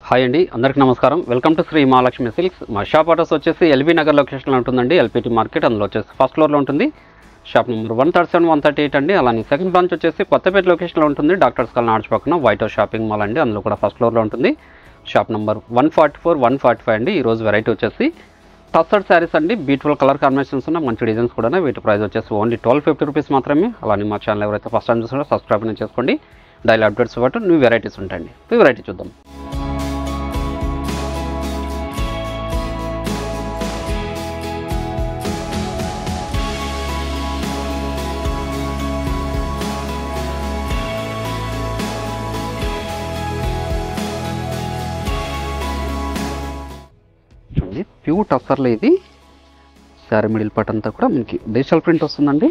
Hi అండి అందరికీ నమస్కారం welcome to Shri Mahalakshmi silks మా షాప్ అడ్రస్ వచ్చేసి ఎల్బీ నగర్ లొకేషన్లో ఉంటుందండి ఎల్పిటి మార్కెట్ అందులో వచ్చేసి ఫస్ట్ ఫ్లోర్లో ఉంటుంది shop number one thirty seven one thirty eight అండి అలానే సెకండ్ బ్రాంచ్ వచ్చేసి కొత్తపేట లొకేషన్లో ఉంటుంది డాక్టర్స్ కాలనీ ఆర్చ్ పక్కన వైట్ హౌస్ షాపింగ్ మాల్ అండి అందులో కూడా ఫస్ట్ ఫ్లోర్లో ఉంటుంది shop number one forty four one forty five అండి ఈరోజు వెరైటీ వచ్చేసి టస్సర్డ్ శారీస్ అండి బ్యూటిఫుల్ కలర్ కాంబినేషన్స్ ఉన్న మంచి డిజైన్స్ కూడా వీటి ప్రైస్ వచ్చేసి ఓన్లీ ట్వెల్వ్ ఫిఫ్టీ రూపీస్ మాత్రమే అలానే మా ఛానల్ ఎవరైతే ఫస్ట్ టైం చూస్తున్నారో సబ్స్క్రైబ్ అనేది చేసుకోండి డైలీ అప్డేట్స్ పాటు న్యూ వెరైటీస్ ఉంటాయండి ఈ వెరైటీ చూద్దాం చూడండి ప్యూర్ టస్సర్లో ఇది శారీ మిడిల్ పార్ట్ అంతా కూడా మనకి డిజిటల్ ప్రింట్ వస్తుందండి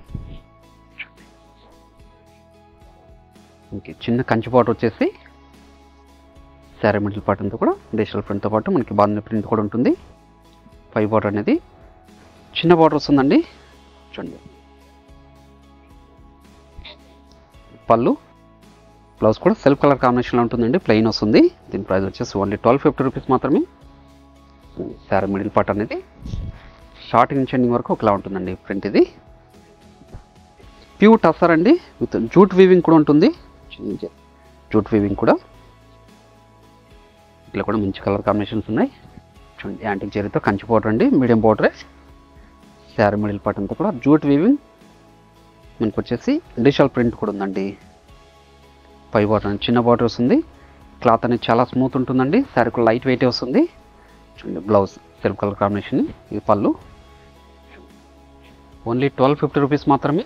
మనకి చిన్న కంచి పాట్ వచ్చేసి శారీ మిడిల్ పార్ట్ అంతా కూడా డిజిటల్ ప్రింట్తో పాటు మనకి బాగున్న ప్రింట్ కూడా ఉంటుంది పై బార్డర్ అనేది చిన్న బార్డర్ వస్తుందండి చూడండి పళ్ళు బ్లౌజ్ కూడా సెల్ఫ్ కలర్ కాంబినేషన్లో ఉంటుందండి ప్లెయిన్ వస్తుంది దీని ప్రైస్ వచ్చేసి ఓన్లీ ట్వెల్వ్ ఫిఫ్టీ రూపీస్ మాత్రమే శారీ మిడిల్ పార్ట్ అనేది స్టార్టింగ్ నుంచి ఎండింగ్ వరకు ఒకలా ఉంటుందండి ప్రింట్ ఇది ప్యూర్ టసర్ అండి విత్ జూట్ వీవింగ్ కూడా ఉంటుంది జూట్ వీవింగ్ కూడా ఇట్లా కూడా మంచి కలర్ కాంబినేషన్స్ ఉన్నాయి చూడండి యాంటిక్ జరీతో కంచి పౌడర్ అండి మీడియం పౌడరే శారీ మిడిల్ పార్ట్ అంతా కూడా జూట్ వీవింగ్ మనకు వచ్చేసి డిజిటల్ ప్రింట్ కూడా ఉందండి పై బాటర్ చిన్న బాటర్ వస్తుంది క్లాత్ అనేది చాలా స్మూత్ ఉంటుందండి శారీ కూడా లైట్ వెయిట్ వస్తుంది చూడండి బ్లౌజ్ సెల్ఫ్ కలర్ కాంబినేషన్ ఇది పళ్ళు ఓన్లీ ట్వెల్వ్ ఫిఫ్టీ రూపీస్ మాత్రమే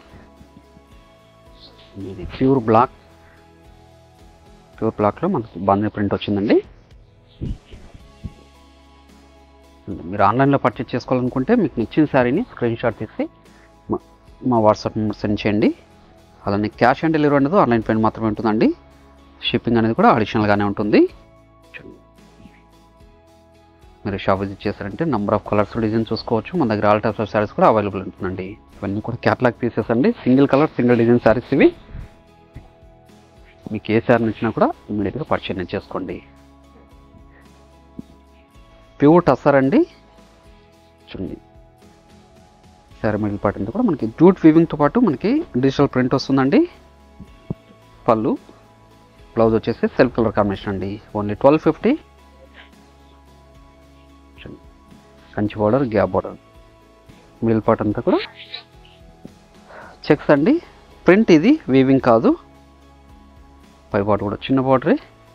ఇది ప్యూర్ బ్లాక్ ప్యూర్ బ్లాక్లో మనకి బాంధీ ప్రింట్ వచ్చిందండి మీరు ఆన్లైన్లో పర్చేస్ చేసుకోవాలనుకుంటే మీకు నచ్చిన శారీని స్క్రీన్ షాట్ తీసి మా- మా వాట్సాప్ నెంబర్ సెండ్ చేయండి అలానే క్యాష్ ఆన్ డెలివరీ అనేది ఆన్లైన్ పేమెంట్ మాత్రమే ఉంటుందండి షిప్పింగ్ అనేది కూడా అడిషనల్గానే ఉంటుంది మీరు షాప్ విజిట్ చేశారంటే నెంబర్ ఆఫ్ కలర్స్ డిజైన్ చూసుకోవచ్చు మన దగ్గర ఆల్ టైప్స్ ఆఫ్ శారీస్ కూడా అవైలబుల్ ఉంటుందండి ఇవన్నీ కూడా క్యాటలాగ్ పీసెస్ అండి single colour single design sarees ఇవి మీకు ఏ శారీ నచ్చినా కూడా ఇమీడియట్గా పర్చేజ్ చేసుకోండి ప్యూర్ టసర్ అండి చూడండి శారీ మిడిల్ పార్ట్ అంతా కూడా మనకి జూట్ వీవింగ్తో పాటు మనకి డిజిటల్ ప్రింట్ వస్తుందండి పళ్ళు బ్లౌజ్ వచ్చేసి సెల్ఫ్ కలర్ కాంబినేషన్ అండి only twelve fifty Kanchi border gap border middle part అంతా కూడా చెక్స్ అండి ప్రింట్ ఇది వీవింగ్ కాదు పై బార్డర్ కూడా చిన్న బార్డరే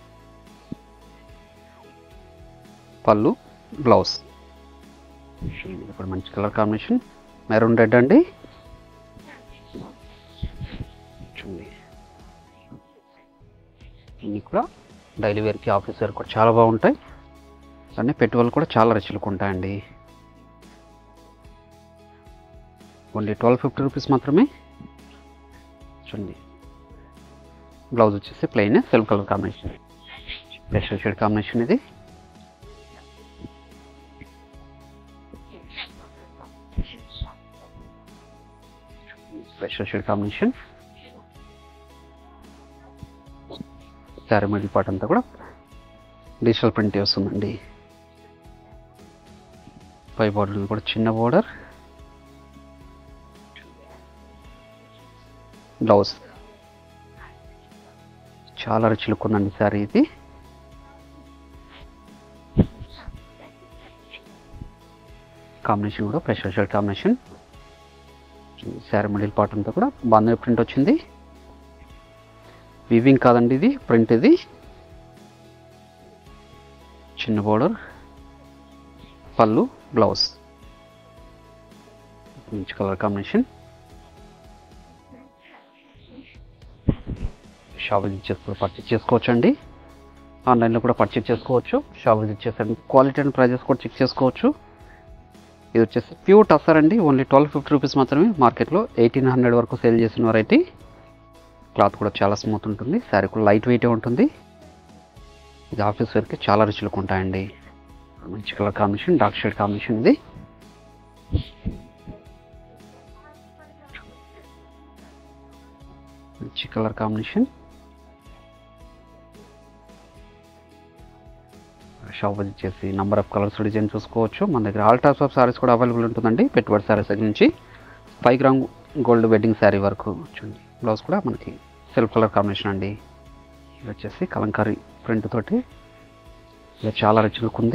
పళ్ళు బ్లౌజ్ ఇప్పుడు మంచి కలర్ కాంబినేషన్ మెరూన్ రెడ్ అండి చూడండి ఇవి కూడా డైలీ వేర్కి ఆఫీస్ వేర్ కూడా చాలా బాగుంటాయి అన్నీ పెట్టుబడులు కూడా చాలా రుచులకు ఉంటాయండి ఓన్లీ ట్వెల్వ్ ఫిఫ్టీ రూపీస్ మాత్రమే చూడండి బ్లౌజ్ వచ్చేసి plain self colour combination special shade combination ఇది special shade combination saree middle part అంతా కూడా డిజిటల్ ప్రింట్ వస్తుందండి పై బార్డర్ కూడా చిన్న బార్డర్ బ్లౌజ్ చాలా రిచ్ లుక్ ఉందండి శారీ ఇది కాంబినేషన్ కూడా ప్రెషర్ షర్ట్ కాంబినేషన్ శారీ మిడిల్ పార్ట్ అంతా కూడా బాంధవి ప్రింట్ వచ్చింది వివింగ్ కాదండి ఇది ప్రింట్ ఇది చిన్న బోర్డర్ పళ్ళు బ్లౌజ్ మంచి కలర్ కాంబినేషన్ షాప్ విజిట్ చేసుకుని పర్చేస్ చేసుకోవచ్చు అండి ఆన్లైన్లో కూడా పర్చేస్ చేసుకోవచ్చు షాప్ విజిట్ చేసండి క్వాలిటీ అండ్ ప్రైజెస్ కూడా చెక్ చేసుకోవచ్చు ఇది వచ్చేసి ప్యూర్ టస్సర్ అండి ఓన్లీ ట్వెల్వ్ ఫిఫ్టీ రూపీస్ మాత్రమే మార్కెట్లో ఎయిటీన్ హండ్రెడ్ వరకు సేల్ చేసిన వెరైటీ క్లాత్ కూడా చాలా స్మూత్ ఉంటుంది శారీ కూడా లైట్ వెయిటే ఉంటుంది ఇది ఆఫీస్ వేర్కి చాలా రుచులకు ఉంటాయండి మంచి colour combination dark shade combination ఇది మంచి కలర్ కాంబినేషన్ షాప్ విజిట్ చేసి నంబర్ ఆఫ్ కలర్స్ డిజైన్ చూసుకోవచ్చు మన దగ్గర ఆల్ టైప్స్ ఆఫ్ సారీస్ కూడా అవైలబుల్ ఉంటుందండి పెట్టుబడి సారీస్ దగ్గర నుంచి five gram gold wedding saree వరకు చూడండి బ్లౌజ్ కూడా మనకి సెల్ఫ్ కలర్ కాంబినేషన్ అండి ఇది వచ్చేసి కలంకారీ ప్రింట్ తోటి ఇది చాలా రిచ్ లుక్ ఉంది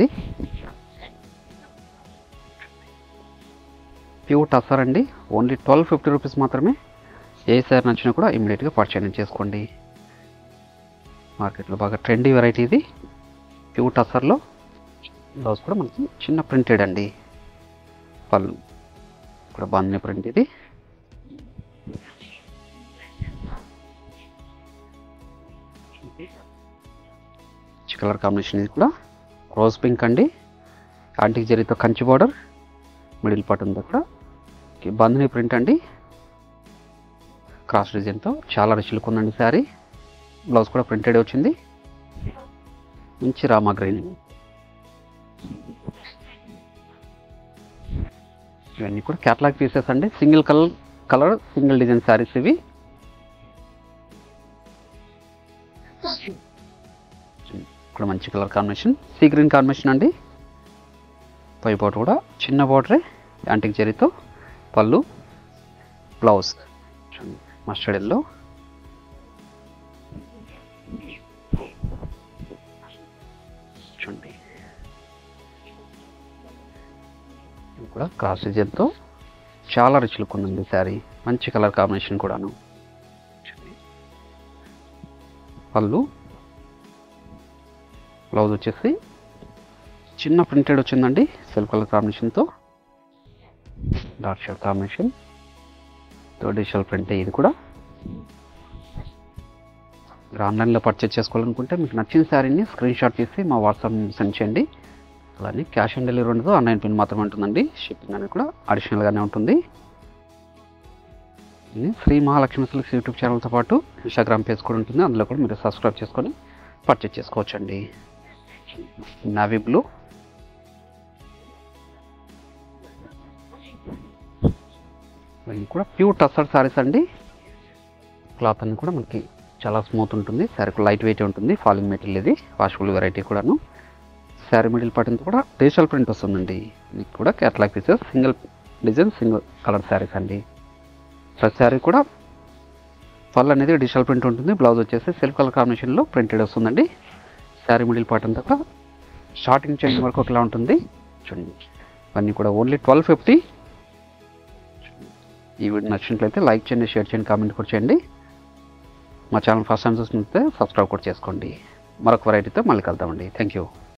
ప్యూర్ టసర్ అండి ఓన్లీ ట్వెల్వ్ ఫిఫ్టీ రూపీస్ మాత్రమే ఏ సారీ నచ్చినా కూడా ఇమీడియట్గా పర్చేజ్ చేసుకోండి మార్కెట్లో బాగా ట్రెండీ వెరైటీ ఇది ప్యూర్ టసర్లో బ్లౌజ్ కూడా మనకి చిన్న ప్రింటెడ్ అండి పళ్ళు కూడా బాగుంది ప్రింట్ ఇది కలర్ కాంబినేషన్ ఇది కూడా రోజ్ పింక్ అండి యాంటిక్ జరీతో కంచి బార్డర్ మిడిల్ పార్ట్ ఉంది అక్కడ ఓకే, బంధిని ప్రింట్ అండి క్రాస్ డిజైన్తో చాలా రిచ్ లుక్ ఉందండి శారీ బ్లౌజ్ కూడా ప్రింటెడ్ వచ్చింది మంచి రామా గ్రీన్ ఇవన్నీ కూడా క్యాటలాగ్ పీసెస్ అండి single colour colour single design sarees ఇవి ఇక్కడ మంచి colour combination sea green combination అండి పై బాటర్ కూడా చిన్న బార్డరే యాంటిక్ జరీతో పళ్ళు బ్లౌజ్ మస్టర్డ్ ఎల్లో చూడండి ఇది కూడా క్రాస్ డిజైన్తో చాలా రిచ్ లుక్ ఉందండి శారీ మంచి కలర్ కాంబినేషన్ కూడాను చూడండి. పళ్ళు బ్లౌజ్ వచ్చేసి చిన్న ప్రింటెడ్ వచ్చిందండి సెల్ఫ్ కలర్ కాంబినేషన్తో dark shade combination traditional print ఇది కూడా మీరు ఆన్లైన్లో పర్చేజ్ చేసుకోవాలనుకుంటే మీకు నచ్చిన శారీని స్క్రీన్ షాట్ తీసి మా వాట్సాప్ సెండ్ చేయండి అలానే క్యాష్ ఆన్ డెలివరీ ఉండదు ఆన్లైన్ పిన్ మాత్రమే ఉంటుందండి షిప్పింగ్ అనేది కూడా అడిషనల్గానే ఉంటుంది ఇది శ్రీ మహాలక్ష్మి సిల్క్స్ యూట్యూబ్ ఛానల్తో పాటు ఇన్స్టాగ్రామ్ పేజ్ కూడా ఉంటుంది అందులో కూడా మీరు సబ్స్క్రైబ్ చేసుకొని పర్చేజ్ చేసుకోవచ్చండి నావీ బ్లూ ఇవన్నీ కూడా ప్యూర్ టస్సర్ సారీస్ అండి క్లాత్ అన్ని కూడా మనకి చాలా స్మూత్ ఉంటుంది శారీ లైట్ వెయిట్ ఉంటుంది ఫాలింగ్ మెటీరియల్ ఇది వాషబుల్ వెరైటీ కూడాను శారీ మిడిల్ పార్ట్ కూడా డిజిటల్ ప్రింట్ వస్తుందండి మీకు కూడా catalogue pieces single design single colour sarees అండి ప్రతి శారీ కూడా పళ్ళు అనేది డిజిటల్ ప్రింట్ ఉంటుంది బ్లౌజ్ వచ్చేసి సెల్ఫ్ కలర్ కాంబినేషన్లో ప్రింటెడ్ వస్తుందండి శారీ మిడిల్ పార్ట్ అంతా కూడా స్టార్టింగ్ చేంజ్ వరకు ఒకలా ఉంటుంది చూడండి ఇవన్నీ కూడా ఓన్లీ ట్వెల్వ్ ఫిఫ్టీ ఈ వీడియో నచ్చినట్లయితే లైక్ చేయండి షేర్ చేయండి కామెంట్ కూడా చేయండి మా ఛానల్ ఫస్ట్ టైం చూసినట్లయితే సబ్స్క్రైబ్ కూడా చేసుకోండి మరొక వెరైటీతో మళ్ళీ కలుద్దామండి థ్యాంక్ యూ